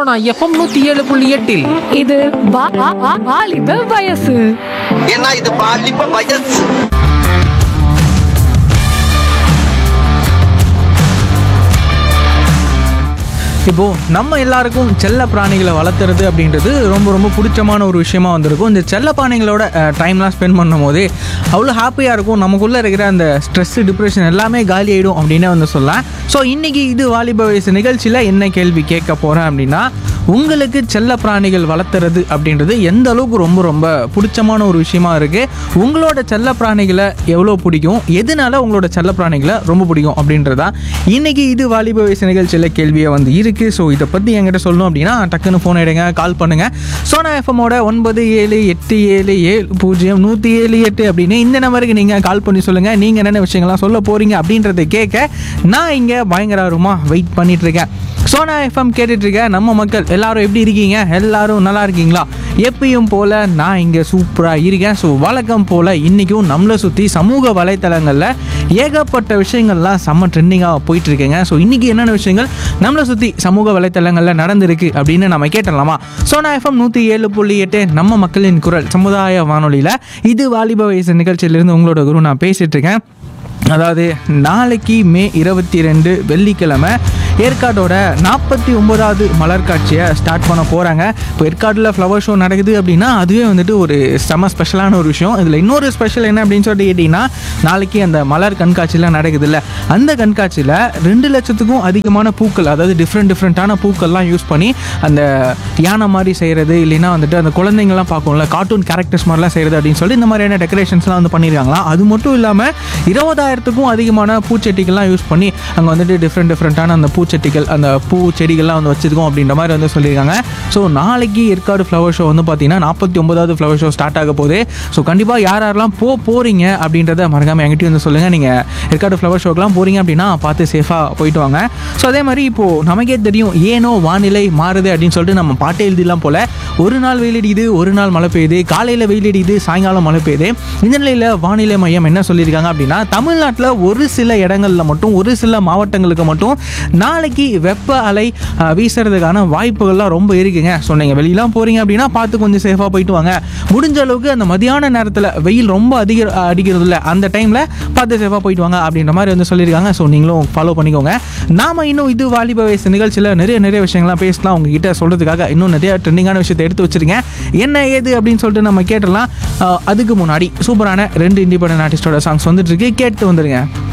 Sona FM நூத்தி ஏழு புள்ளி எட்டில் இது வா- வா- வா- வாலிப வயசு ஏன்னா இது பாலிப்ப வயசு இப்போ நம்ம எல்லாருக்கும் செல்ல பிராணிகளை வளர்த்துறது அப்படின்றது ரொம்ப ரொம்ப பிடிச்சமான ஒரு விஷயமா வந்திருக்கும் இந்த செல்ல பிராணிகளோட டைம்லாம் ஸ்பெண்ட் பண்ணும் போதே அவ்வளோ ஹாப்பியாக இருக்கும் நமக்குள்ளே இருக்கிற அந்த ஸ்ட்ரெஸ் டிப்ரெஷன் எல்லாமே காலி ஆகிடும் அப்படின்னே வந்து சொல்லலாம் ஸோ இன்னைக்கு இது வாலிப வயசு நிகழ்ச்சியில் என்ன கேள்வி கேட்க போகிறேன் அப்படின்னா உங்களுக்கு செல்ல பிராணிகள் வளர்த்துறது அப்படின்றது எந்த அளவுக்கு ரொம்ப ரொம்ப பிடிச்சமான ஒரு விஷயமா இருக்குது உங்களோட செல்ல பிராணிகளை எவ்வளோ பிடிக்கும் எதனால உங்களோட செல்ல பிராணிகளை ரொம்ப பிடிக்கும் அப்படின்றதா இன்னைக்கு இது வாலிப வயசு நிகழ்ச்சியில் கேள்வியை வந்து இருக்குது ஸோ இதை பற்றி என்கிட்ட சொல்லணும் அப்படின்னா டக்குன்னு ஃபோன் எடுங்க கால் பண்ணுங்கள் சோனா எஃப்எம்மோட ஒன்பது ஏழு எட்டு ஏழு ஏழு பூஜ்ஜியம் நூற்றி ஏழு எட்டு அப்படின்னு இந்த நம்பருக்கு நீங்கள் கால் பண்ணி சொல்லுங்கள் நீங்கள் என்னென்ன விஷயங்கள்லாம் சொல்ல போகிறீங்க அப்படின்றத கேட்க நான் இங்கே பயங்கர ஆர்வமாக வெயிட் பண்ணிட்டு இருக்கேன் சோனா எஃப்எம் கேட்டுட்டு இருக்க நம்ம மக்கள் எல்லாரும் எப்படி இருக்கீங்க எல்லாரும் நல்லா இருக்கீங்களா எப்பயும் போல நான் இங்கே சூப்பராக இருக்கேன் ஸோ வழக்கம் போல் இன்றைக்கும் நம்மளை சுற்றி சமூக வலைத்தளங்களில் ஏகப்பட்ட விஷயங்கள்லாம் செம்ம ட்ரெண்டிங்காக போயிட்டு இருக்குங்க ஸோ இன்றைக்கி என்னென்ன விஷயங்கள் நம்மளை சுற்றி சமூக வலைத்தளங்களில் நடந்திருக்கு அப்படின்னு நம்ம கேட்டலாமா சோனா எஃப்எம் நூற்றி ஏழு புள்ளி எட்டு நம்ம மக்களின் குரல் சமுதாய வானொலியில் இது வாலிப வயசு நிகழ்ச்சியிலிருந்து உங்களோட குரு நான் பேசிகிட்டு இருக்கேன் அதாவது நாளைக்கு மே இருபத்தி ரெண்டு வெள்ளிக்கிழமை ஏற்காடோட நாற்பத்தி ஒன்பதாவது மலர் காட்சியை ஸ்டார்ட் பண்ண போகிறாங்க இப்போ ஏற்காடில் ஃப்ளவர் ஷோ நடக்குது அப்படின்னா அதுவே வந்துட்டு ஒரு செம ஸ்பெஷலான ஒரு விஷயம் இதில் இன்னொரு ஸ்பெஷல் என்ன அப்படின்னு சொல்லிட்டு கேட்டிங்கன்னா நாளைக்கு அந்த மலர் கண்காட்சியெலாம் நடக்குது இல்லை அந்த கண்காட்சியில் ரெண்டு லட்சத்துக்கும் அதிகமான பூக்கள் அதாவது டிஃப்ரெண்ட் டிஃப்ரெண்ட்டான பூக்கள்லாம் யூஸ் பண்ணி அந்த யானை மாதிரி செய்கிறது இல்லைன்னா வந்துட்டு அந்த குழந்தைங்கள்லாம் பார்க்கும்ல கார்ட்டூன் கேரக்டர்ஸ் மாதிரிலாம் செய்கிறது அப்படின்னு சொல்லி இந்த மாதிரியான டெக்கரேஷன்ஸ்லாம் வந்து பண்ணியிருக்காங்களாம் அது மட்டும் இல்லாமல் இருபதாயிரத்துக்கும் அதிகமான பூச்செடிகள்லாம் யூஸ் பண்ணி அங்கே வந்துட்டு டிஃப்ரெண்ட் டிஃப்ரெண்ட்டான அந்த பூச்செடிகள் அந்த பூ செடிகள்லாம் வந்து வச்சிருக்கோம் அப்படின்ற மாதிரி வந்து சொல்லியிருக்காங்க ஸோ நாளைக்கு ஏற்காடு ஃப்ளவர் ஷோ வந்து பார்த்தீங்கன்னா நாற்பத்தி ஒன்பதாவது ஃப்ளவர் ஷோ ஸ்டார்ட் ஆக போகுது ஸோ கண்டிப்பாக யார் யாரெல்லாம் போ போகிறீங்க அப்படின்றத மறக்காமல் என்கிட்டயும் வந்து சொல்லுங்கள் நீங்கள் ஏற்காடு ஃப்ளவர் ஷோக்கெலாம் போகிறீங்க அப்படின்னா பார்த்து சேஃபாக போயிட்டு வாங்க ஸோ அதே மாதிரி இப்போது நமக்கே தெரியும் ஏனோ வானிலை மாறுது அப்படின்னு சொல்லிட்டு நம்ம பாட்டை எழுதிலாம் போல ஒரு நாள் வெயில் அடிக்குது ஒரு நாள் மழை பெய்யுது காலையில் வெயில் அடிக்குது சாயங்காலம் மழை பெய்யுது இந்த நிலையில் வானிலை மையம் என்ன சொல்லியிருக்காங்க அப்படின்னா தமிழ்நாட்டில் ஒரு சில இடங்களில் மட்டும் ஒரு சில மாவட்டங்களுக்கு மட்டும் நாளைக்கு வெப்ப அலை அஹ், வீசுறதுக்கான வாய்ப்புகள்லாம் ரொம்ப இருக்குங்க ஸோ நீங்கள் வெளியெல்லாம் போகிறீங்க அப்படின்னா பார்த்து கொஞ்சம் சேஃபாக போயிட்டு வாங்க முடிஞ்ச அளவுக்கு அந்த மதியான நேரத்தில் வெயில் ரொம்ப அதிக அடிக்கிறது இல்லை அந்த டைமில் பார்த்து சேஃபாக போயிட்டு வாங்க அப்படின்ற மாதிரி வந்து சொல்லியிருக்காங்க ஸோ நீங்களும் ஃபாலோ பண்ணிக்கோங்க நாம இன்னும் இது வாலிப வயசு நிகழ்ச்சியில் நிறைய நிறைய விஷயங்கள்லாம் பேசலாம் உங்ககிட்ட சொல்கிறதுக்காக இன்னும் நிறைய ட்ரெண்டிங்கான விஷயத்தை எடுத்து வச்சிருக்கேன் என்ன ஏது அப்படின்னு சொல்லிட்டு நம்ம கேட்டலாம் அஹ், அதுக்கு முன்னாடி சூப்பரான ரெண்டு இண்டிபெண்டன்ட் ஆர்டிஸ்டோட சாங்ஸ் வந்துட்டு இருக்கு கேட்டு வந்துருங்க